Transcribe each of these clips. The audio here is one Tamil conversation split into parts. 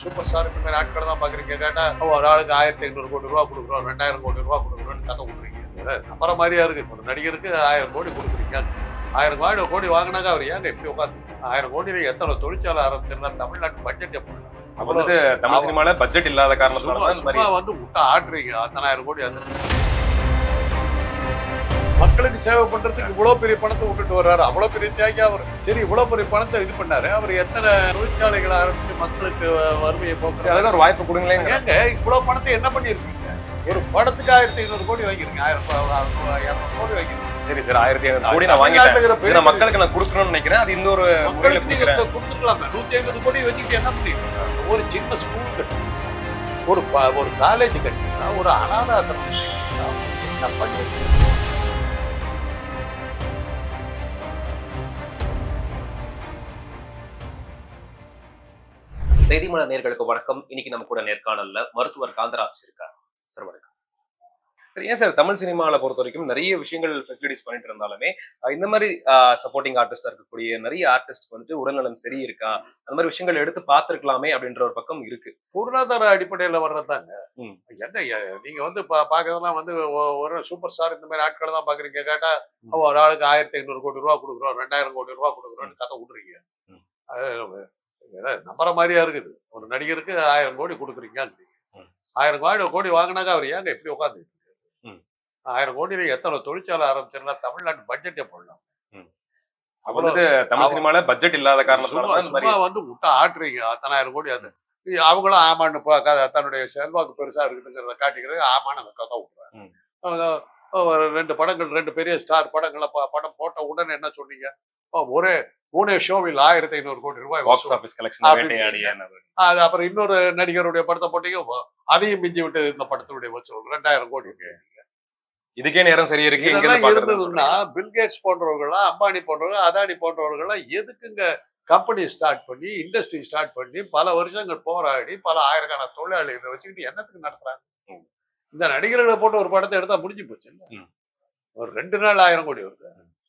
சூப்பர் ஸ்டார் இந்த மாதிரி ஆட்களை தான் பாக்குறீங்க கேட்டா ஒரு ஆளுக்கு ஆயிரத்தி ஐநூறு கோடி ரூபா கொடுக்குறோம் ரெண்டாயிரம் கோடி ரூபா கொடுக்குறோம்னு கதை விடுறீங்க அதான் நம்புற மாதிரியா இருக்கு ஒரு நடிகருக்கு ஆயிரம் கோடி கொடுக்குறீங்க ஆயிரம் கோடி கோடி வாங்கினாங்க அவர் ஏங்க இப்படி உட்காந்து ஆயிரம் கோடியில எத்தனை தொழிற்சாலை ஆரம்பிச்சிருந்தா தமிழ்நாட்டு பட்ஜெட் எப்படி அப்ப வந்துட்டு தமிழ் சினிமால பட்ஜெட் இல்லாத காரணத்தினால சும்மா தான் இந்த மாதிரி சும்மா வந்து விட்டா ஆடுறீங்க அத்தனாயிரம் கோடி அது மக்களுக்கு சேவை பண்றதுக்கு இவ்வளவு பெரிய பணத்தை விட்டுட்டு வர்றாரு அவ்வளவு பெரிய தியாகி அவர் சரி இவ்வளவு பெரிய பணத்தை இது பண்ணாரு அவர் எத்தனை தொழிற்சாலைகளை ஆரம்பிச்சு மக்களுக்கு வறுமையை சரி, போக்குறாரு அதுக்கு ஒரு வாய்ப்பு கொடுங்களேன் ஏங்க இவ்வளவு பணத்தை என்ன பண்ணிருக்கீங்க ஒரு படத்துக்கு ஆயிரத்தி ஐநூறு கோடி வாங்கிருக்கீங்க ஆயிரம் ரூபாய், ஒரு அறுநூறு, இருநூறு கோடி வாங்கிருக்கீங்க சரி சரி ஆயிரத்தி ஐநூறு கோடி நான் வாங்கிட்டேன் தமிழ்நாட்டுல இருக்கிற இதை பெரிய நான் மக்களுக்கு நான் கொடுக்கணும்னு நினைக்கிறேன் அது இந்த ஒரு முறையில மக்களுக்கு நீங்க கொடுக்குறேன் கொடுத்துக்கலாமே நூத்தி ஐம்பது கோடி வச்சுக்கிட்டு என்ன பண்ணிருக்கீங்க ஒரு சின்ன ஸ்கூல் கட்டி ஒரு ப- ஒரு காலேஜ் கட்டிங்களா ஒரு அனாதாசனம் கட்டிங்களா? என்ன பண்ணிருக்கீங்க செய்திமலர் நேர்களுக்கு வணக்கம் இன்னைக்கு நம்ம கூட நேர்காணல்ல மருத்துவர் காந்தராஜ் இருக்கார் சார் வணக்கம் சரி ஏன் சார் தமிழ் சினிமால பொறுத்த வரைக்கும் நிறைய விஷயங்கள் ஃபெசிலிட்டிஸ் பண்ணிட்டு இருந்தாலுமே அஹ் இந்த மாதிரி சப்போர்ட்டிங் ஆர்டிஸ்டா இருக்கக்கூடிய நிறைய ஆர்டிஸ்ட் வந்துட்டு உடல்நலம் சரி இருக்கா அந்த மாதிரி விஷயங்கள் எடுத்து பார்த்திருக்கலாமே அப்படின்ற ஒரு பக்கம் இருக்கு பொருளாதார அடிப்படையில வர்றதாங்க ம். என்ன எ- நீங்க வந்து பா- பாக்குறதெல்லாம் வந்து ஒ- ஒரு சூப்பர் ஸ்டார் இந்த மாதிரி ஆட்களை தான் பாக்குறீங்க கேட்டா ஒரு ஆளுக்கு ஆயிரத்தி ஐநூறு கோடி ரூபா கொடுக்குறோம் ரெண்டாயிரம் கோடி ரூபா கொடுக்குறோம்னு கதை விடுறீங்க ம். அது ஏதோ நம்புற மாதிரியா இருக்குது ஒரு நடிகருக்கு ஆயிரம் கோடி கொடுக்குறீங்க ம். ஆயிரம் கோடி கோடி வாங்கினாங்க அவர் ஏங்க இப்படி உட்காந்து ம். ஆயிரம் கோடியில எத்தனை தொழிற்சாலை ஆரம்பிச்சிருந்தா தமிழ்நாட்டு பட்ஜெட்டே போடலாம் ம். அப்ப அவ்வளவு வந்துட்டு தமிழ் அவ- சினிமால பட்ஜெட் இல்லாத காரணத்தினால சும்மா தான் இந்த மாதிரி சும்மா வந்து விட்டா ஆட்டுறீங்க அத்தனாயிரம் கோடி அது இ- அவங்களும் ஆமான்னு பா- க- தன்னுடைய செல்வாக்கு பெருசா இருக்குதுங்கிறத காட்டிக்கிறது ஆமான்னு அந்த கதை விட்டுறாங்க ம். அவங்க, ஒரு ரெண்டு படங்கள் ரெண்டு பெரிய ஸ்டார் படங்களை ப- படம் போட்ட உடனே என்ன சொன்னீங்க ஓ, ஒரே மூணே ஷோவில் ஆயிரத்தி ஐநூறு கோடி ரூபாய் பாக்ஸ் வசூல். ஆபீஸ் கலெக்ஷன் அப்படி வேட்டையாடிய அது அப்புறம் இன்னொரு நடிகருடைய படத்தை போட்டீங்க ஓ, அதையும் மிஞ்சி விட்டு இந்த படத்தினுடைய வசூல் ரெண்டாயிரம் கோடி இதுக்கே நேரம் சரியா இருக்கு எங்க இதெல்லாம் இருந்து இருந்ததுன்னா பாக்குறது பில்கேட்ஸ் போன்றவர்கள்லாம் அம்பானி போன்றவர்கள் அதானி போன்றவர்கள்லாம் எதுக்குங்க கம்பெனி ஸ்டார்ட் பண்ணி இண்டஸ்ட்ரி ஸ்டார்ட் பண்ணி பல வருஷங்கள் போராடி பல ஆயிரக்கணக்கான தொழிலாளிகளை வச்சுக்கிட்டு என்னத்துக்கு நடத்துறாங்க ம். இந்த நடிகர்களை போட்டு ஒரு படத்தை எடுத்தா முடிஞ்சு போச்சு ம். ஒரு ரெண்டு நாள் ஆயிரம் கோடி வருது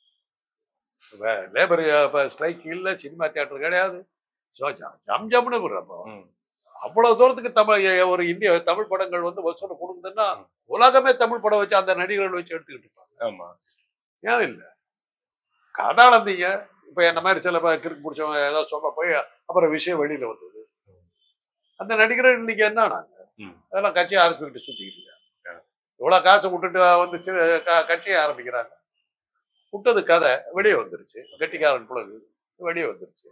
லேபர் ஸ்ட்ரைக் இல்ல சினிமா தியேட்டர் கிடையாது ஸோ ஜம் ஜம்னு விடுறப்போ ம். அவ்வளவு தூரத்துக்கு தமிழ் ஒரு இந்திய தமிழ் படங்கள் வந்து வசூல் கொடுக்குதுன்னா ம். உலகமே தமிழ் படம் வச்சு அந்த நடிகர்கள் வச்சு எடுத்துக்கிட்டு இருப்பாங்க ஆமா ஏன் இல்ல கதாளந்தீங்க இப்ப என்ன மாதிரி சில பேர் கிறுக்கு பிடிச்சவங்க ஏதோ சொல்ல போய் அப்புறம் விஷயம் வெளியில வந்தது அந்த நடிகர்கள் இன்னைக்கு என்ன ஆனாங்க ம். அதெல்லாம் கட்சியை ஆரம்பிச்சுக்கிட்டு சுத்திக்கிட்டு இருக்காங்க. ஆ. இவ்வளவு காசு விட்டுட்டு வந்து சி- க- கட்சியை ஆரம்பிக்கிறாங்க விட்டது கதை வெளியே வந்துருச்சு கெட்டிக்காரன் புலகு வெளியே வந்துருச்சு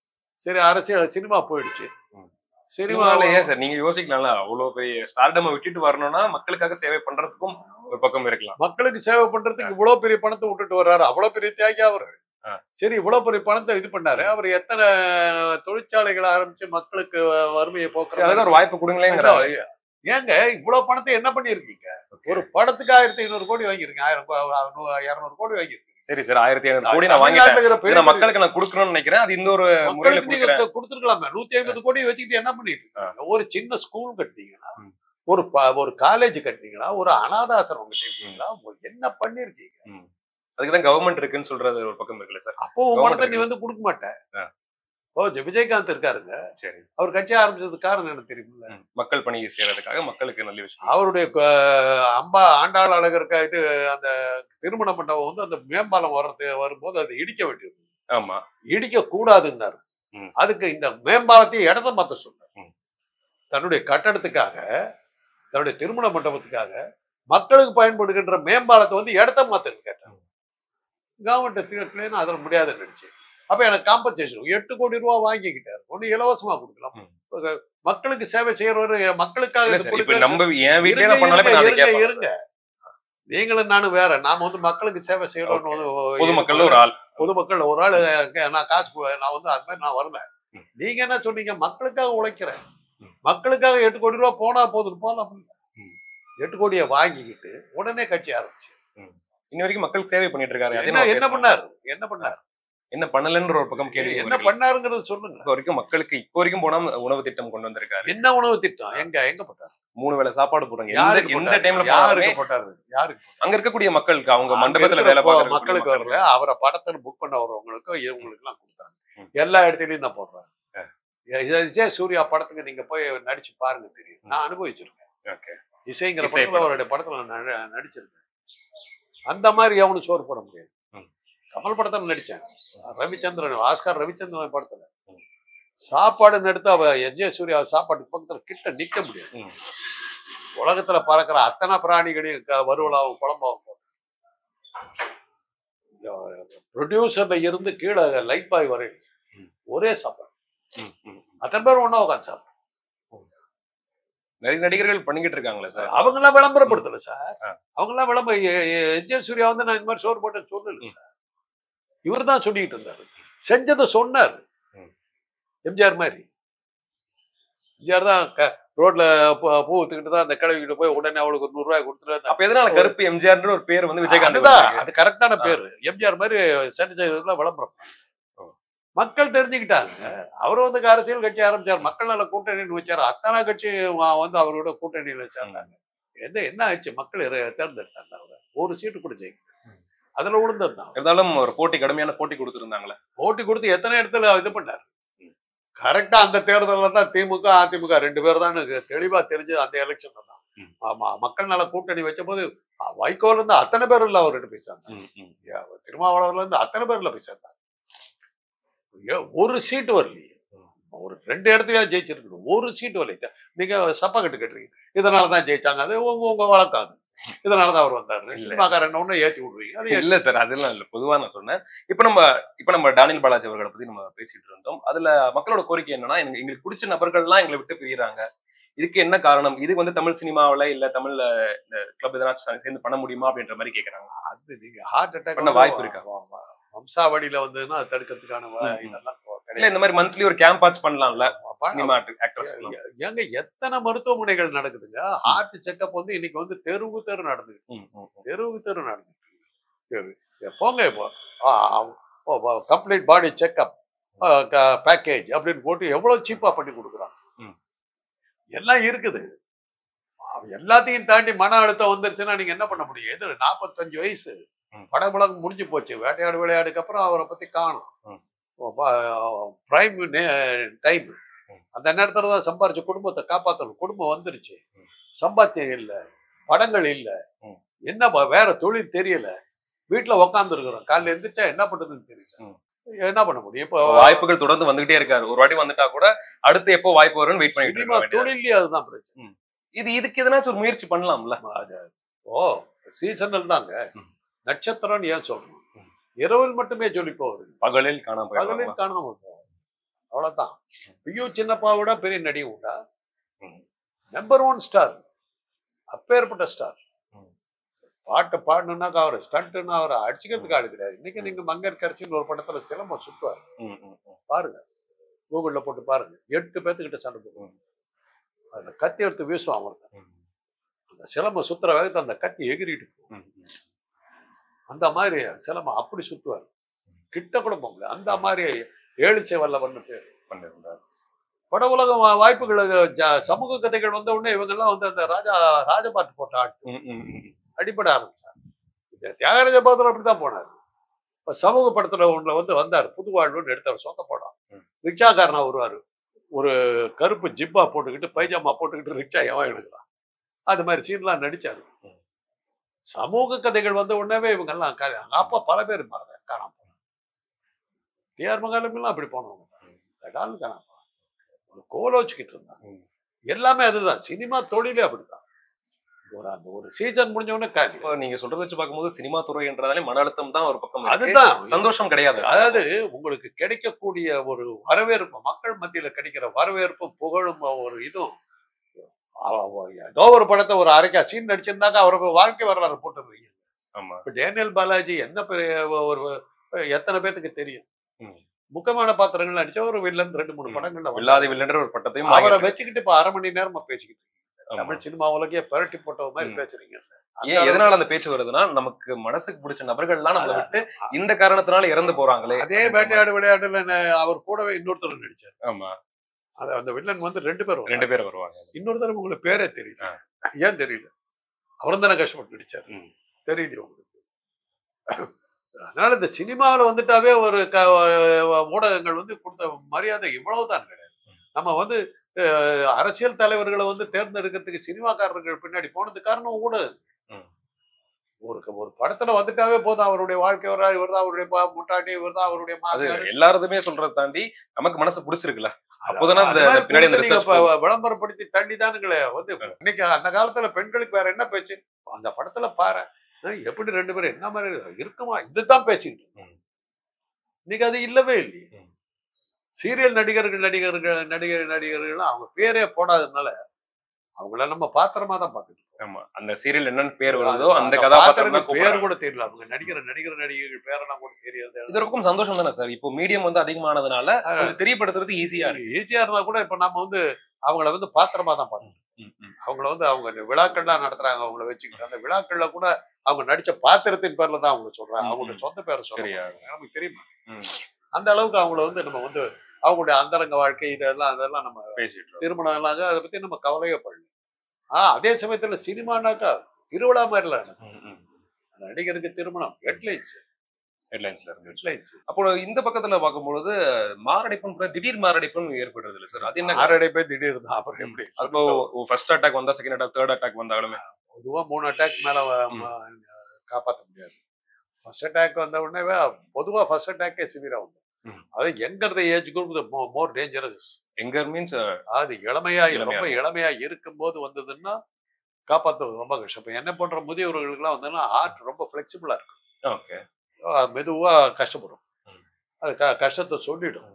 சரி அரசியல் சினிமா போயிடுச்சு ம். சினிமா சினிமால ஏன் சார் நீங்க யோசிக்கலாம்ல அவ்வளவு பெரிய ஸ்டார்டம் விட்டுட்டு வரணும்னா மக்களுக்காக சேவை பண்றதுக்கும் ஒரு பக்கம் இருக்கலாம் மக்களுக்கு சேவை பண்றதுக்கு இவ்வளவு பெரிய பணத்தை விட்டுட்டு வர்றாரு அவ்வளவு பெரிய தியாகி அவர் ஆ. சரி இவ்வளவு பெரிய பணத்தை இது பண்ணாரு அவர் எத்தனை தொழிற்சாலைகளை ஆரம்பிச்சு மக்களுக்கு வறுமையை சரி, போக்குறாரு அதுக்கு ஒரு வாய்ப்பு கொடுங்களேங்கிற ஏங்க இவ்வளவு பணத்தை என்ன பண்ணிருக்கீங்க ஒரு படத்துக்கு ஆயிரத்தி ஐநூறு கோடி வாங்கிருக்கீங்க ஆயிரம் ரூபாய், இருநூறு கோடி வாங்கிருக்கீங்க சரி சரி ஆயிரத்தி ஐநூறு கோடி நான் வாங்கிட்டேன் தமிழ்நாட்டுல இருக்கிற இதை பெரிய நான் மக்களுக்கு நான் கொடுக்கணும்னு நினைக்கிறேன் அது இந்த ஒரு முறையில மக்களுக்கு நீங்க கொடுக்குறேன் கொடுத்துருக்கலாமே நூத்தி ஐம்பது கோடி வச்சுக்கிட்டு என்ன பண்ணிட்டு இருக்கீங்க ஒரு சின்ன ஸ்கூல் கட்டினீங்களா ம். ஒரு ப- ஒரு காலேஜ் கட்டினீங்களா ஒரு அனாதாசிரமம் கட்டிருக்கீங்களா என்ன பண்ணிருக்கீங்க அதுக்குதான் கவர்மெண்ட் இருக்குன்னு சொல்றது ஒரு பக்கம் இருக்குல்ல சார் அப்போ உன் Government பணத்தை நீ இருக்கு. வந்து கொடுக்க மாட்டேன் ஆ. ஓ ஜெ- விஜயகாந்த் இருக்காருங்க சரி அவர் கட்சி ஆரம்பிச்சதுக்கு காரணம் எனக்கு தெரியுமில்ல ம். மக்கள் பணி செய்யறதுக்காக மக்களுக்கு நல்ல விஷயம் அவருடைய க- அம்பா ஆண்டாள் அழகர் க- இது அந்த திருமண மண்டபம் வந்து அந்த மேம்பாலம் வர்றது வரும்போது அதை இடிக்க வேண்டியது ஆமா இடிக்க கூடாதுன்னாரு ம். அதுக்கு இந்த மேம்பாலத்தை இடத்த மாத்த சொன்னார் ம். தன்னுடைய கட்டடத்துக்காக தன்னுடைய திருமண மண்டபத்துக்காக மக்களுக்கு பயன்படுகின்ற மேம்பாலத்தை வந்து இடத்த மாத்துன்னு கேட்டார் கவர்மெண்ட் கிளீன் அதில் முடியாதுன்னு நினைச்சு அப்ப எனக்கு காம்பன்சேஷன் எட்டு கோடி ரூபா வாங்கிக்கிட்டாரு ஒண்ணு இலவசமா கொடுக்கலாம் ம். இப்ப மக்களுக்கு சேவை செய்யறவரு மக்களுக்காக இல்ல இது சார் இப்ப கொடுக்கல. நம்ம என் வீட்லயே இருங்க, நான் பண்ணாலுமே நான் அதை இருங்க, கேட்பேன் இருங்க. நீங்களும் நானும் வேற நாம வந்து மக்களுக்கு சேவை செய்யறோம்னு வந்து பொதுமக்கள்ல ஒரு ஆள் பொதுமக்கள் ஒரு ஆளு அங்க நான் காசு கு- நான் வந்து அது மாதிரி நான் வரல ம். நீங்க என்ன சொன்னீங்க மக்களுக்காக உழைக்கிறேன் ம். மக்களுக்காக எட்டு கோடி ரூபா போனா போதும் போலாம் ம். எட்டு கோடியை வாங்கிக்கிட்டு உடனே கட்சி ஆரம்பிச்சு இன்ன வரைக்கும் மக்களுக்கு சேவை பண்ணிட்டு இருக்காரு அதே என்ன நம்ம என்ன பேசலாம். பண்ணாரு என்ன பண்ணாரு என்ன பண்ணலன்ற ஒரு பக்கம் கேள்வி என்ன பண்ணாருங்கிறது சொல்லுங்க இப்போ வரைக்கும் மக்களுக்கு இப்போ வரைக்கும் போனா உணவு திட்டம் கொண்டு வந்திருக்காரு என்ன உணவு திட்டம் எங்க எங்க போட்டாரு மூணு வேளை சாப்பாடு போடுறாங்க எந்த யாருக்கு எந்த போட்டாரு? டைம்ல யாருக்கு போனாலுமே போட்டாரு யாருக்கு அங்க இருக்கக்கூடிய மக்களுக்கு அவங்க அங்க மண்டபத்துல இருக்கிற வேலை போ- பார்க்கற மக்களுக்கு வரல அவரை படத்துல புக் பண்ண வர்றவங்களுக்கும் இவங்களுக்கு எல்லாம் கொடுத்தாங்க ம். எல்லா இடத்துலயும் தான் போடுறாங்க விஜய் சூர்யா படத்துக்கு நீங்க போய் நடிச்சு பாருங்க தெரியும் நான் அனுபவிச்சிருக்கேன் ஓகே இசைங்கிற இசை படத்துல படம். அவருடைய படத்துல நான் நடி- நடிச்சிருக்கேன் அந்த மாதிரி அவனு சோறு போட முடியாது ம். கமல் படத்துல நடிச்சேன் ரவிச்சந்திரன் ஆஸ்கார் ரவிச்சந்திரன் படத்துல ம். சாப்பாடுன்னு எடுத்து அவ எஜே சூர்யா சாப்பாட்டு பக்கத்துல கிட்ட நிக்க முடியாது ம். உலகத்துல பறக்கிற அத்தனை பிராணிகளையும் க- வறுவலாவும் குழம்பாவும் ப்ரொடியூசர்ல இருந்து கீழே லைட் பாய் வரை ம். ஒரே சாப்பாடு ம், ம். அத்தனை பேர் ஒண்ணா உட்காந்து சாப்பிடும் நிறைய நடிகர்கள் பண்ணிக்கிட்டு இருக்காங்களே சார் அவங்க எல்லாம் விளம்பரப்படுத்தல சார் ஆ. அவங்க எல்லாம் விளம்பர எஜே சூர்யா வந்து நான் இந்த மாதிரி சோறு போட்டேன்னு சொல்லல ம். சார் இவர் தான் சொல்லிட்டு இருந்தாரு செஞ்சதை சொன்னார் ம். எம்ஜிஆர் மாதிரி எம்ஜிஆர் தான் க- ரோட்ல பூ- பூ வித்துக்கிட்டு தான் அந்த கிழவிக்கிட்ட போய் உடனே அவளுக்கு ஒரு நூறு ரூபாய் கொடுத்துட்டு அப்ப எதனால கருப்பு எம்ஜிஆர்ன்ற ஒரு பேர் வந்து விஜயகாந்த் அதுதான் வந்திருக்கு? அது கரெக்டான பேரு எம்ஜிஆர் மாதிரி செஞ்சதுல விளம்பரம் ஓ. மக்கள் தெரிஞ்சுக்கிட்டாங்க அவர் வந்து அரசியல் கட்சி ஆரம்பிச்சார் மக்கள் நல கூட்டணின்னு வச்சாரு அத்தனை கட்சி வ- வந்து அவரோட கூட்டணியில சேர்ந்தாங்க என்ன என்ன ஆச்சு மக்கள் இர- தேர்ந்தெடுத்தாங்க அவரை ஒரு சீட்டு கூட ஜெயிக்கல ம். அதுல விழுந்ததுதான் இருந்தாலும் ஒரு போட்டி கடுமையான போட்டி கொடுத்திருந்தாங்களே ஓட்டி கொடுத்து எத்தனை இடத்துல இது பண்ணாரு கரெக்டா அந்த தேர்தல்ல தான் திமுக அதிமுக ரெண்டு பேர் தான் எனக்கு தெளிவா தெரிஞ்சு அந்த எலெக்ஷன் தான் ம். ஆமா மக்கள் நல கூட்டணி வச்ச போது வைகோல இருந்து அத்தனை பேர் இல்ல அவர்கிட்ட போய் சேர்ந்தாங்க ம், ம். திருமாவளவன்ல இருந்து அத்தனை பேர்ல போய் சேர்ந்தாங்க ஏ- ஒரு சீட்டு வரலையே ஒரு ரெண்டு இடத்துலயா ஜெயிச்சிருக்கணும் ஒரு சீட்டு வரல நீங்க சப்பா கட்டு கட்டுறீங்க இதனாலதான் ஜெயிச்சாங்க அது உங்க உங்க வழக்கம் அது இதனாலதான் அவர் வந்தாரு இல்ல. சினிமாக்காரன் ஒண்ணு ஏத்தி விடுவீங்க அது ஏத்தி- இல்ல சார் அதெல்லாம் இல்ல பொதுவா நான் சொன்னேன் இப்ப நம்ம இப்ப நம்ம டானியல் பாலாஜி அவர்களை பத்தி நம்ம பேசிட்டு இருந்தோம் அதுல மக்களோட கோரிக்கை என்னன்னா எனக்கு எங்களுக்கு பிடிச்ச நபர்கள்லாம் எங்களை விட்டு பிரியறாங்க இதுக்கு என்ன காரணம் இது வந்து தமிழ் சினிமாவுல இல்ல தமிழ்ல இந்த கிளப் எதனாச்சும் சேர்ந்து பண்ண முடியுமா அப்படின்ற மாதிரி கேக்குறாங்க அது நீங்க ஹார்ட் அட்டாக் பண்ண வாய்ப்பு இருக்கா? வம்சாவளியில வந்ததுன்னா அது தடுக்கிறதுக்கான வ- ம், ம். இதெல்லாம் இல்ல கிடையாது இந்த மாதிரி மந்த்லி ஒரு கேம்ப் ஆச்சு பண்ணலாம்ல பண்ண- சினிமா ஆக்டர்ஸ் ஏங்க எத்தனை மருத்துவமனைகள் நடக்குதுங்க ஹார்ட் செக்அப் வந்து இன்னைக்கு வந்து தெருவு தெரு நடந்துது தெருவுக்கு தெரு நடந்துட்டு போங்க இப்போ கம்ப்ளீட் பாடி செக்அப் பேக்கேஜ் அப்படின்னு போட்டு எவ்வளவு சீப்பா பண்ணி கொடுக்குறாங்க ம். எல்லாம் இருக்குது அவ எல்லாத்தையும் தாண்டி மன அழுத்தம் வந்துருச்சுன்னா நீங்க என்ன பண்ண முடியும் எது நாற்பத்தஞ்சு வயசு ம். படபுலகம் முடிஞ்சு போச்சு வேட்டையாடு விளையாடுக்கு அப்புறம் அவரை பத்தி ம். காணும் பிரைம் டைம் ம். அந்த நேரத்துல தான் சம்பாரிச்சு குடும்பத்தை காப்பாத்தணும் குடும்பம் வந்துருச்சு ம். சம்பாத்தியம் இல்ல படங்கள் இல்ல ம். என்ன ப- வேற தொழில் தெரியல வீட்டுல உக்காந்து இருக்கிறோம் காலைல எந்திரிச்சா என்ன பண்றதுன்னு தெரியல ம். என்ன பண்ண முடியும் இப்போ வாய்ப்புகள் தொடர்ந்து வந்துகிட்டே இருக்காரு ஒரு வாட்டி வந்துட்டா கூட அடுத்து எப்போ வாய்ப்பு வரும்னு வெயிட் பண்ணிட்டு சினிமா இருக்க வேண்டியது தொழிலே அதுதான் பிரச்சனை இது இதுக்கு எதனாச்சும் ஒரு முயற்சி பண்ணலாம்ல அது ஓ சீசனல் தாங்க ம். நட்சத்திரம் ஏன் சொல்லணும் ம். இரவில் மட்டுமே சொல்லி போகுது பகலில் காணாம போயிடலாம் பகலில் காணாம போகும் அவ்வளவுதான் பியூ சின்னப்பா விட பெரிய நடிகை உண்டா ம். நம்பர் ஒன் ஸ்டார் அப்பேற்பட்ட ஸ்டார் ம். பாட்டு பாடணும்னாக்கா அவர் ஸ்டண்ட்னா அவரை அடிச்சுக்கிறதுக்கு ஆளு கிடையாது இன்னைக்கு நீங்க மங்கர் கரைச்சின்னு ஒரு படத்துல சிலம்ப சுத்துவார் ம், ம், ம். பாருங்க கூகுள்ல போட்டு பாருங்க எட்டு பேத்துக்கிட்ட சண்டை போடுவோம் அதுல கத்தி எடுத்து வீசுவான் அவர்தான் ம், அந்த சிலம்ப சுத்துற வேகத்தை அந்த கத்தி எகிரிட்டு போகும். ம், ம். அந்த மாதிரி சிலம்ப அப்படி சுத்துவார் கிட்ட கூட போக முடியாது அந்த மாதிரி ஏழிச்சை வல்லவன்னு பேர் பண்ணிருந்தார். பட உலகம் வா- வாய்ப்புகள் அது ஜ- சமூக கதைகள் வந்த உடனே இவங்க எல்லாம் வந்து அந்த ராஜா ராஜபாட்டு போட்ட ஆட்டு ம், ம், ம். அடிபட ஆரம்பிச்சார் இந்த தியாகராஜ பாத்திரம் அப்படிதான் போனார் இப்ப சமூக படத்துல ஒண்ணுல வந்து வந்தார் புது வாழ்வுன்னு எடுத்தார் சொந்த படம் ம். ரிக்ஷாக்காரனா வருவாரு ஒரு கருப்பு ஜிப்பா போட்டுக்கிட்டு பைஜாமா போட்டுக்கிட்டு ரிக்ஷா எவன் எடுக்கிறான் அது மாதிரி சீன்லாம் நடிச்சாரு ம். சமூக கதைகள் வந்த உடனே இவங்க எல்லாம் கா- அப்பா பல பேர் மறந்த காணாம போனாங்க டிஆர் மகாலமிலாம் அப்படி போனவங்க தடால்னு காணாம போனாங்க. ஒரு கோலோச்சுக்கிட்டு இருந்தாங்க ம். எல்லாமே அதுதான் சினிமா தொழிலே அப்படிதான் ஒரு அந்த ஒரு சீசன் முடிஞ்ச உடனே காலி இப்போ நீங்க சொல்றத வச்சு பார்க்கும்போது சினிமா துறைன்றதாலே மன அழுத்தம் தான் ஒரு பக்கம் இருக்கு. அதுதான் சந்தோஷம் கிடையாது அதாவது உங்களுக்கு கிடைக்கக்கூடிய ஒரு வரவேற்பு மக்கள் மத்தியில கிடைக்கிற வரவேற்பும் புகழும் ஒரு இதுவும் அவ- அவ- ஏதோ ஒரு படத்தை ஒரு அரைக்கா சீன் நடிச்சிருந்தாக்க அவருக்கு வாழ்க்கை வரலாறு போட்டுருவீங்க ஆமா இப்ப டேனியல் பாலாஜி என்ன பெரிய ஒரு எத்தனை பேத்துக்கு தெரியும் ம். முக்கியமான பாத்திரங்கள் நடிச்ச ஒரு வில்லன் ரெண்டு மூணு ம். படங்கள்ல வில்லாதி வந்தாரு. வில்லன்ற ஒரு பட்டத்தையும் அவரை வாங்கியிருக்காரு. வச்சுக்கிட்டு இப்ப அரை மணி நேரமா பேசிக்கிட்டு இருக்கீங்க. ஆமா. தமிழ் சினிமா உலகையே புரட்டி போட்ட மாதிரி ம். பேசுறீங்க அந்த ஏன் அளவுக்கு- எதனால அந்த பேச்சு வருதுன்னா நமக்கு மனசுக்கு பிடிச்ச நபர்கள்லாம் நம்மளை விட்டு அதான். இந்த காரணத்தினால இறந்து போறாங்களே அதே வேட்டையாடு விளையாடுல ந- அவர் கூடவே இன்னொருத்தர் நடிச்சார் ஆமா அது அந்த வில்லன் வந்து ரெண்டு பேரும் ரெண்டு பேர் வருவாங்க இன்னொரு தடவை உங்களுக்கு பேரே தெரியல ஆ. ஏன் தெரியல அவரும் தானே கஷ்டப்பட்டு நடிச்சார் ம். தெரியல உங்களுக்கு அதனால இந்த சினிமாவில் வந்துட்டாவே ஒரு க ஒரு ஊடகங்கள் வந்து கொடுத்த மரியாதை இவ்வளவுதான் கிடையாது நம்ம வந்து அஹ், அரசியல் தலைவர்களை வந்து தேர்ந்தெடுக்கிறதுக்கு சினிமாக்காரர்கள் பின்னாடி போனது காரணம் கூட ம். ஒரு ஒரு படத்துல வந்துட்டாவே போதும் அவருடைய வாழ்க்கை வரலாறு இவர்தான் அவருடைய பா- முட்டாட்டி இவர்தான் அவருடைய அது மாமியார் எல்லாருமே சொல்றதை தாண்டி நமக்கு மனசு பிடிச்சிருக்குல்ல அப்போதானே அது அந்த- மாதிரி அந்த பின்னாடி அந்த கொடுத்து நீங்க research இப்ப விளம்பரப்படுத்தி தள்ளி தானுங்களே வந்து இன்னைக்கு அந்த காலத்துல பெண்களுக்கு வேற என்ன பேச்சு அந்த படத்துல பாரு அஹ் எப்படி ரெண்டு பேரும் என்ன மாதிரி இருக்குமா இதுதான் பேச்சுக்கிட்டு இருக்கு. ம். இன்னைக்கு அது இல்லவே இல்லையே ம். சீரியல் நடிகர்கள் நடிகர்கள் நடிகர் நடிகர்கள் அவங்க பேரே போடாததுனால அவங்கள நம்ம பாத்திரமா தான் பார்த்துட்டு இருக்கோம். ஆமா அந்த சீரியல் என்னன்னு பேர் வருதோ அது- அந்த அந்த கதாபாத்திரம் தான் பாத்திரங்கள் பேர் கூட தெரியல அவங்க நடிக்கிற நடிகர் நடிகர்கள் பேரெல்லாம் கூட தெரியாது இது இருக்கும் சந்தோஷம் தானே சார் இப்போ மீடியம் வந்து அதிகமானதுனால கொஞ்சம் தெரியப்படுத்துறது ஈஸியா இருக்கு ஈஸியா இருந்தா கூட இப்ப நம்ம வந்து அவங்கள வந்து பாத்திரமா தான் பார்த்தோம் ம், ம். அவங்கள வந்து அவங்க விழாக்கள்லாம் நடத்துறாங்க அவங்கள வச்சுக்கிட்டு அந்த விழாக்கள்ல கூட அவங்க நடிச்ச பாத்திரத்தின் பேர்ல தான் அவங்க சொல்றாங்க ம், அவங்களோட ம். சொந்த பேரை சரியா. சொல்றாங்க நமக்கு தெரியுமா ம், அந்த அளவுக்கு அவங்கள வந்து நம்ம வந்து அவங்களுடைய அந்தரங்க வாழ்க்கை இதெல்லாம் அதெல்லாம் நம்ம பேசிட்டு இருக்கோம். திருமணம் எல்லாம் அதை பத்தி நம்ம கவலையே படல ஆனா அதே சமயத்துல சினிமானாக்கா திருவிழா மாதிரில ம், ம். நடிகருக்கு திருமணம் ஹெட்லைன்ஸ் ஹெட்லைன்ஸ்ல இருந்து ஹெட்லைன்ஸ் அப்போ இந்த பக்கத்துல பார்க்கும்பொழுது மாரடைப்புன்னு கூட திடீர் மாரடைப்புன்னு ஏற்படுறது இல்ல சார் அது என்ன ஆறடை போய் திடீர் தான் அப்புறம் எப்படி அப்போ ஃபர்ஸ்ட் அட்டாக் வந்தா செகண்ட் அட்டாக் தேர்ட் அட்டாக் வந்தாலுமே பொதுவா மூணு அட்டாக் மேல வ- ம். ம- காப்பாத்த முடியாது ஃபர்ஸ்ட் அட்டாக் வந்த உடனே பொதுவா ஃபர்ஸ்ட் அட்டாக்கே சிவியரா வந்து ம். அது younger age group more dangerous எங்க மீன்ஸ் அது இளமையா இளமையா ரொம்ப இளமையா இருக்கும்போது வந்ததுன்னா காப்பாத்துறது ரொம்ப கஷ்டம் இப்ப என்ன போன்ற முதியவர்களுக்குலாம் வந்ததுன்னா ஹார்ட் ரொம்ப ஃபிளெக்சிபிளா இருக்கும் ஓகே அஹ் மெதுவா கஷ்டப்படும் ம். அது க- கஷ்டத்தை சொல்லிடும்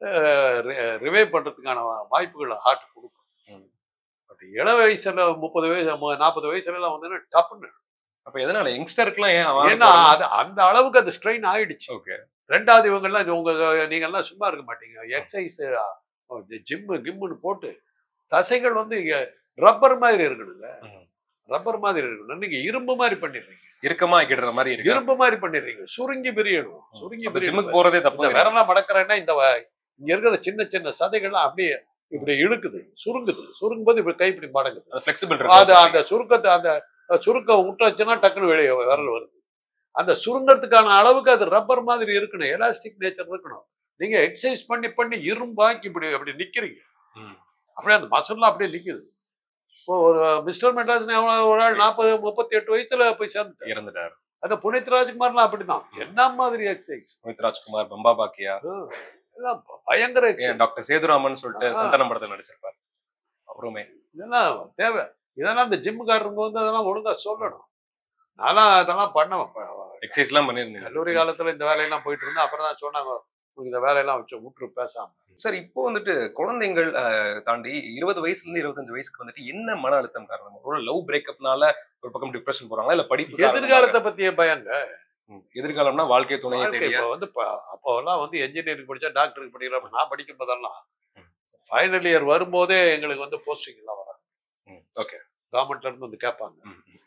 ரிவைவ் பண்றதுக்கான வாய்ப்புகள் ஹார்ட் கொடுக்கும் ம். பட் இள வயசுல முப்பது வயசு மு- நாற்பது வயசுல எல்லாம் வந்து டப்புன்னு அப்ப எதனால யங்ஸ்டருக்குலாம் ஏன் ஏன்னா அது அந்த அளவுக்கு அது ஸ்ட்ரெயின் ஆயிடுச்சு ஓகே ரெண்டாவது இவங்கெல்லாம் இது உங்க நீங்க எல்லாம் சும்மா இருக்க மாட்டீங்க எக்ஸசைஸ் ஜிம்மு கிம்முன்னு போட்டு தசைகள் வந்து ரப்பர் மாதிரி இருக்கணுங்க ம். ரப்பர் மாதிரி இருக்கணும் நீங்க இரும்பு மாதிரி பண்ணிடுறீங்க இறுக்கமா ஆக்கிடுற மாதிரி இருக்கு இரும்பு மாதிரி பண்ணிடுறீங்க சுருங்கி பிரியணும் சுருங்கி அப்ப பிரியணும் ஜிம்முக்கு போறதே இந்த தப்பு விரலாம் மடக்கிறேன்னா இந்த வ- இங்க இருக்கிற சின்ன சின்ன சதைகள்லாம் அப்படியே இப்படி இழுக்குது சுருங்குது சுருங்கும்போது இப்படி கை இப்படி மடங்குது ஃபிளெக்சிபிள் அது அந்த சுருக்கத்தை அந்த சுருக்கம் விட்டுச்சுன்னா டக்குன்னு வெளியே விரல் வருது அந்த சுருங்கறதுக்கான அளவுக்கு அது ரப்பர் மாதிரி இருக்கணும் எலாஸ்டிக் நேச்சர் இருக்கணும் நீங்க எக்ஸசைஸ் பண்ணி பண்ணி இரும்பாக்கி இப்படி அப்படி நிக்கிறீங்க அப்படியே அந்த மசில்லாம் அப்படியே நிக்குது இப்போ ஒரு மிஸ்டர் மெட்ராஸ் ஒரு ஆள் நாற்பது முப்பத்தி எட்டு வயசுல போய் சேர்ந்துட்டார் இறந்துட்டார் அந்த புனித் ராஜ்குமார்லாம் அப்படிதான் என்ன மாதிரி எக்ஸசைஸ் அமித் ராஜ்குமார் பம்பா பாக்கியா எல்லாம் பயங்கர ஏன் எக்ஸசைஸ் டாக்டர் சேதுராமன் சொல்லிட்டு ஆ. சந்தானம் படத்துல நடிச்சிருப்பார் அவருமே இதெல்லாம் தேவை இதெல்லாம் அந்த ஜிம்முக்காரங்க வந்து அதெல்லாம் ஒழுங்கா சொல்லணும் நான்லாம் அதெல்லாம் பண்ணவன் எக்ஸசைஸ் எல்லாம் பண்ணிருந்தீங்க கல்லூரி காலத்துல இந்த வேலையெல்லாம் போயிட்டு இருந்தேன் அப்புறம் தான் சொன்னாங்க உங்களுக்கு இந்த வேலையெல்லாம் வச்சு விட்டுரு பேசாம சார் இப்போ வந்துட்டு குழந்தைங்கள் அஹ், தாண்டி இருபது வயசுல இருந்து இருபத்தஞ்சு வயசுக்கு வந்துட்டு என்ன மன அழுத்தம் காரணம் ஒரு லவ் பிரேக்கப்னால ஒரு பக்கம் டிப்ரெஷன் போறாங்களா இல்ல படிப்பு காரணமாக? எதிர்காலத்தை பத்தியே பயங்க ம். எதிர்காலம்னா வாழ்க்கை துணையை வாழ்க்கை தெரிய இப்போ வந்து ப- அப்போலாம் வந்து என்ஜினியரிங் படிச்சா டாக்டருக்கு படிக்கிறப்ப நான் படிக்கும் போதெல்லாம் ம். ஃபைனல் இயர் வரும்போதே எங்களுக்கு வந்து போஸ்டிங் எல்லாம் வராது ஓகே கவர்மெண்ட்ல இருந்து வந்து கேட்பாங்க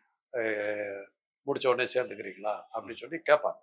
அஹ் முடிச்ச உடனே சேர்ந்துக்கிறீங்களா அப்படின்னு சொல்லி கேட்பாங்க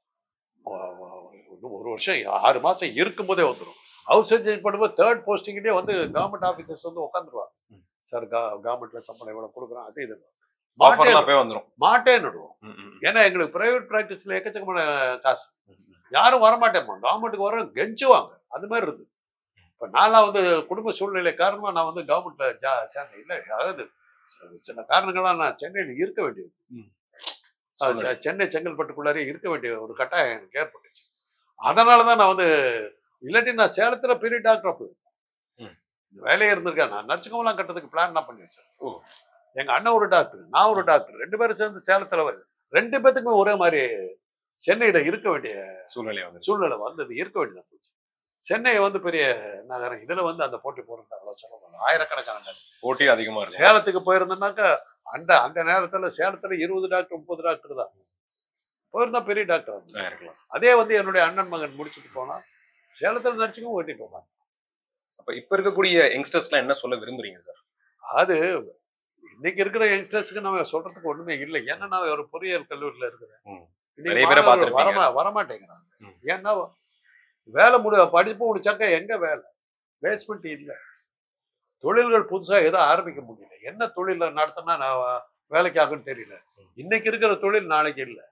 ஒ- ஒ- இன்னும் ஒரு வருஷம் ஆறு மாசம் இருக்கும்போதே வந்துடும் ஹவுஸ் சர்ஜரி பண்ணும்போது தேர்ட் போஸ்டிங்லேயே வந்து கவர்மெண்ட் ஆஃபீஸர்ஸ் வந்து உட்காந்துருவாங்க ம். சார் கவர்மெண்ட்ல சம்பளம் இவ்வளவு கொடுக்குறோம் அது இது ஆஃபர்லாம் மாட்டே போய் வந்துரும் மாட்டே நடுவோம் ம், ம், ஏன்னா எங்களுக்கு பிரைவேட் ப்ராக்டிஸ்ல எக்கச்சக்கமான காசு ம், ம். யாரும் வரமாட்டேம்மா கவர்மெண்ட்டுக்கு வர கெஞ்சுவாங்க அது மாதிரி இருந்து இப்போ நான்லாம் வந்து குடும்ப சூழ்நிலை காரணமா நான் வந்து கவர்மெண்ட்ல ஜா சேர்ந்தேன் இல்லை அதாவது சில- சில காரணங்களால் நான் சென்னையில் இருக்க வேண்டியது ம். அது செ- சென்னை செங்கல்பட்டுக்குள்ளாரே இருக்க வேண்டிய ஒரு கட்டாயம் எனக்கு ஏற்பட்டுச்சு அதனால தான் நான் வந்து இல்லாட்டி நான் சேலத்துல பெரிய டாக்டர் போயிருக்கேன் ம். இந்த வேலையே இருந்திருக்கேன் நான் நர்சிங்கம்லாம் கட்டுறதுக்கு பிளான் தான் பண்ணி வச்சேன் ஓ. எங்க அண்ணன் ஒரு டாக்டர் நான் ஒரு டாக்டர் ரெண்டு பேரும் சேர்ந்து சேலத்துல வந்து ரெண்டு பேத்துக்குமே ஒரே மாதிரி சென்னையில இருக்க வேண்டிய சூழ்நிலை வந்து சூழ்நிலை வந்தது இருக்க வேண்டியதா போச்சு சென்னை வந்து பெரிய நகரம் இதுல வந்து அந்த போட்டி போறது அவ்வளவு சொல்ல முடியல ஆயிரக்கணக்கான டாக்டர். போட்டி அதிகமா இருக்கும் சேலத்துக்கு போயிருந்தோம்னாக்கா அந்த அந்த நேரத்துல சேலத்துல இருபது டாக்டர் முப்பது டாக்டர் தான் போயிருந்தா பெரிய டாக்டர் வந்து ஆ, இருக்கலாம் அதே வந்து என்னுடைய அண்ணன் மகன் முடிச்சுட்டு போனா சேலத்துல நடிச்சுக்கும் ஓட்டிட்டு போனான் அப்ப இப்ப இருக்கக்கூடிய யங்ஸ்டர்ஸ்லாம் என்ன சொல்ல விரும்புறீங்க சார் அது இன்னைக்கு இருக்கிற யங்ஸ்டர்ஸ்க்கு நம்ம சொல்றதுக்கு ஒண்ணுமே இல்லை ஏன்னா நான் ஒரு பொறியியல் கல்லூரியில இருக்கிறேன் ம். இன்னைக்கு நிறைய பேரை மாணவர்கள் பார்த்திருப்பீங்க. வரமா வரமாட்டேங்கிறாங்க ம். ஏன்னா வேலை முடி படிப்பு முடிச்சாக்க எங்க வேலை பேஸ்மெண்ட் இல்லை தொழில்கள் புதுசா எதுவும் ஆரம்பிக்க முடியல என்ன தொழில நடத்தினா நான் வேலைக்கு ஆகும்னு தெரியல இன்னைக்கு இருக்கிற தொழில் நாளைக்கு இல்லை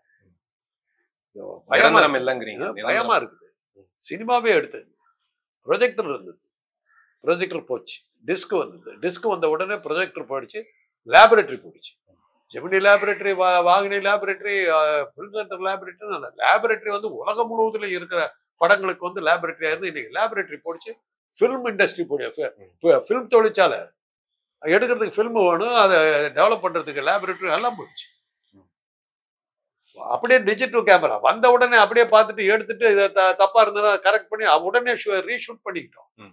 பயமா நிரந்தரம் இருக்கு. இல்லைங்கிறீங்க பயமா இருக்குது சினிமாவே எடுத்து ப்ரொஜெக்டர் இருந்தது ப்ரொஜெக்டர் போச்சு டிஸ்க் வந்தது டிஸ்க் வந்த உடனே ப்ரொஜெக்டர் போயிடுச்சு லேபரேட்டரி போயிடுச்சு Gemini laboratory Vahini laboratory film centre laboratory அந்த லேபரேட்டரி வந்து உலகம் முழுவதும் இருக்கிற படங்களுக்கு வந்து லேபரேட்டரியா இருந்து இன்னைக்கு லேபரேட்டரி போயிடுச்சு ஃபில்ம் இண்டஸ்ட்ரி போய் ஃபில்ம் தொழிற்சாலை எடுக்கிறதுக்கு ஃபில்ம் வேணும் அதை டெவலப் பண்றதுக்கு லேபரேட்டரி எல்லாம் போயிடுச்சு அப்படியே டிஜிட்டல் கேமரா வந்த உடனே அப்படியே பார்த்துட்டு எடுத்துட்டு இதை த- தப்பா இருந்ததுன்னா கரெக்ட் பண்ணி அ- உடனே ரீஷூட் பண்ணிக்கிட்டோம் ம்.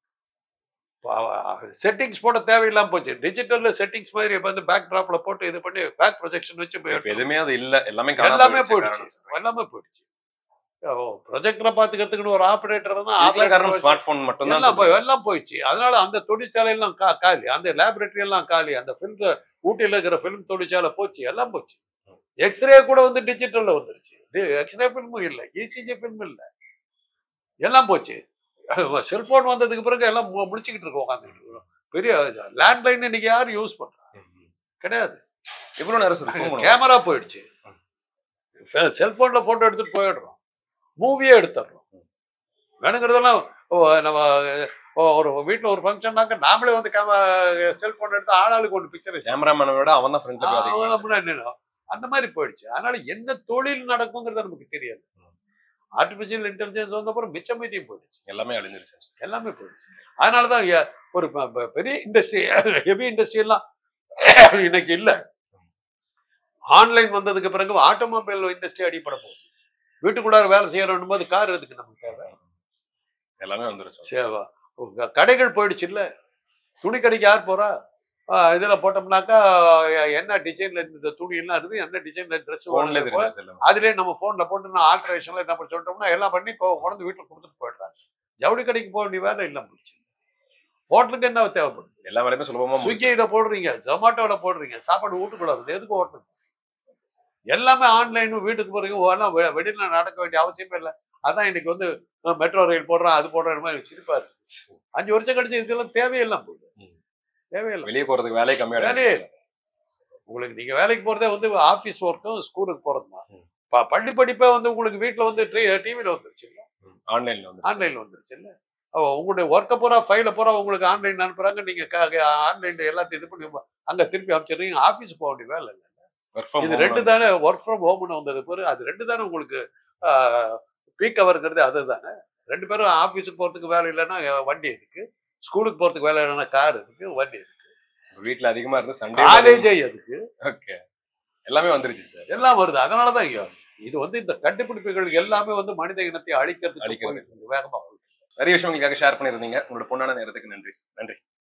செட்டிங்ஸ் போட தேவையில்லாம போச்சு டிஜிட்டல்ல செட்டிங்ஸ் மாதிரி இப்ப வந்து பேக் டிராப்ல போட்டு இது பண்ணி பேக் ப்ரொஜெக்ஷன் வச்சு போய் இப்ப எதுவுமே அது இல்ல எல்லாமே காணாம எல்லாமே போயிடுச்சு. போயிடுச்சு எல்லாமே போயிடுச்சு ப்ரொஜெக்டரை பாத்துக்கிறதுக்குன்னு ஒரு ஆபரேட்டர் தான் இதுக்கெல்லாம் காரணம் operator ஸ்மார்ட் போன் மட்டும் எல்லாம் போய் எல்லாம் போயிடுச்சு அதனால அந்த தொழிற்சாலை எல்லாம் கா காலி அந்த லேபரேட்டரி எல்லாம் காலி அந்த ஃபில்ம் ஊட்டியில இருக்கிற ஃபில்ம் தொழிற்சாலை போச்சு எல்லாம் போச்சு எக்ஸ்ரே கூட வந்து டிஜிட்டல்ல வந்துருச்சு எக்ஸ்ரே ஃபில்மும் இல்லை இசிஜி ஃபில்ம் இல்லை எல்லாம் போச்சு செல்போன் வந்ததுக்கு பிறகு எல்லாம் மு- முழிச்சுக்கிட்டு இருக்கோம் உட்காந்துக்கிட்டு இருக்கோம் பெரிய லேண்ட்லைன் இன்னைக்கு யாரும் யூஸ் பண்றா கிடையாது இவ்வளவு நேரம் சொல்லி தூங்கணும் கேமரா போயிடுச்சு செல்போன்ல போட்டோ எடுத்துட்டு போயிடுறோம் மூவியே எடுத்துடுறோம் வேணுங்கிறதெல்லாம் ஓ, நம்ம ஓ, ஒரு வீட்டுல ஒரு ஃபங்க்ஷன்னாக்க நாமளே வந்து செல்போன் எடுத்து ஆளாளுக்கு ஒன்று பிக்சர் கேமராமேனை விட அவன் தான் ஃப்ரெண்ட்ல முன்னாடி அந்த மாதிரி போயிடுச்சு அதனால என்ன தொழில் நடக்குங்கிறது நமக்கு தெரியாது ஆர்டிபிஷியல் இன்டெலிஜென்ஸ் வந்தப்பறம் மிச்சம் மீதியும் போயிடுச்சு எல்லாமே அழிஞ்சிருச்சு எல்லாமே போயிடுச்சு அதனாலதான் எ- ஒரு ப- ப- பெரிய இண்டஸ்ட்ரி ஹெவி இண்டஸ்ட்ரி எல்லாம் இன்னைக்கு இல்ல ஆன்லைன் வந்ததுக்கு பிறகு ஆட்டோமொபைல் இண்டஸ்ட்ரி அடிப்பட போகுது வீட்டுக்குள்ளார வேலை செய்யறோம் போது கார் எதுக்கு நமக்கு தேவை எல்லாமே வந்துருச்சு சேவா உங்க கடைகள் போயிடுச்சு இல்ல துணி கடைக்கு யார் போறா ஆஹ் இதுல போட்டோம்னாக்கா அஹ் என்ன டிசைன்ல இந்த துணி எல்லாம் இருக்குது என்ன டிசைன்ல ட்ரெஸ் போன்ல தெரிஞ்சு எல்லாமே அதுலயே நம்ம போன்ல போட்டு நான் ஆல்ட்ரேஷன்ல என்ன பண்ணி சொல்லிட்டோம்னா எல்லாம் பண்ணி கொ- கொண்டு வீட்டுல கொடுத்துட்டு போயிடுறாங்க ஜவுளி கடைக்கு போக வேண்டிய வேலை இல்லை போச்சு ஹோட்டலுக்கு என்ன தேவைப்படுது எல்லா வேலையுமே சுலபமா ஸ்விக்கி இதை போடுறீங்க ஜொமாட்டோல போடுறீங்க சாப்பாடு வீட்டுக்குள்ள வருது எதுக்கு ஹோட்டல் எல்லாமே ஆன்லைன் வீட்டுக்கு போறீங்க எல்லாம் வெ- வெளியில நடக்க வேண்டிய அவசியமே இல்லை அதான் இன்னைக்கு வந்து மெட்ரோ ரயில் போடுறோம் அது போடுற மாதிரி சிரிப்பாரு அஞ்சு வருஷம் கழிச்சு இதெல்லாம் தேவையில்லாம் போகுது ம். தேவையில்லை வெளியே போறதுக்கு வேலையே கம்மியா வேலையே இல்லை உங்களுக்கு நீங்க வேலைக்கு போறதே வந்து ஆபீஸ் ஒர்க்கும் ஸ்கூலுக்கு போறது தான் ம். ப- பள்ளி படிப்பே வந்து உங்களுக்கு வீட்டுல வந்து டிவில வந்துருச்சு இல்ல ஆன்லைன்ல வந்து ஆன்லைன்ல வந்துருச்சு இல்ல ஓ, உங்களுடைய ஒர்க்கை பூரா ஃபைல பூரா உங்களுக்கு ஆன்லைன் அனுப்புறாங்க நீங்க ஆன்லைன்ல எல்லாத்தையும் இது பண்ணி அங்க திருப்பி அமைச்சிடுறீங்க ஆபீஸ் போக வேண்டிய வேலை இல்லை ஒர்க் ஃப்ரம் இது ரெண்டு தானே ஒர்க் ஃப்ரம் ஹோம்னு வந்தது பிறகு அது ரெண்டு தானே உங்களுக்கு பீக் அவருங்கிறது அதுதானே ரெண்டு பேரும் ஆபீஸுக்கு போறதுக்கு வேலை இல்லைன்னா அஹ், வண்டி எதுக்கு ஸ்கூலுக்கு போறதுக்கு வேலை இல்லைன்னா கார் எதுக்கு வண்டி எதுக்கு வீட்ல அதிகமா இருந்து சண்டே காலேஜே எதுக்கு ஓகே எல்லாமே வந்துருச்சு சார் எல்லாம் வருது அதனாலதான் ஐயோ இது வந்து இந்த கண்டுபிடிப்புகள் எல்லாமே வந்து மனித இனத்தை அழிக்கிறதுக்கு அழிக்கிறது. போயிட்டு இருக்கு, வேகமா போயிட்டு இருக்கு. நிறைய விஷயம் உங்களுக்காக ஷேர் பண்ணிருந்தீங்க உங்களோட பொண்ணான நேரத்துக்கு நன்றி சார் நன்றி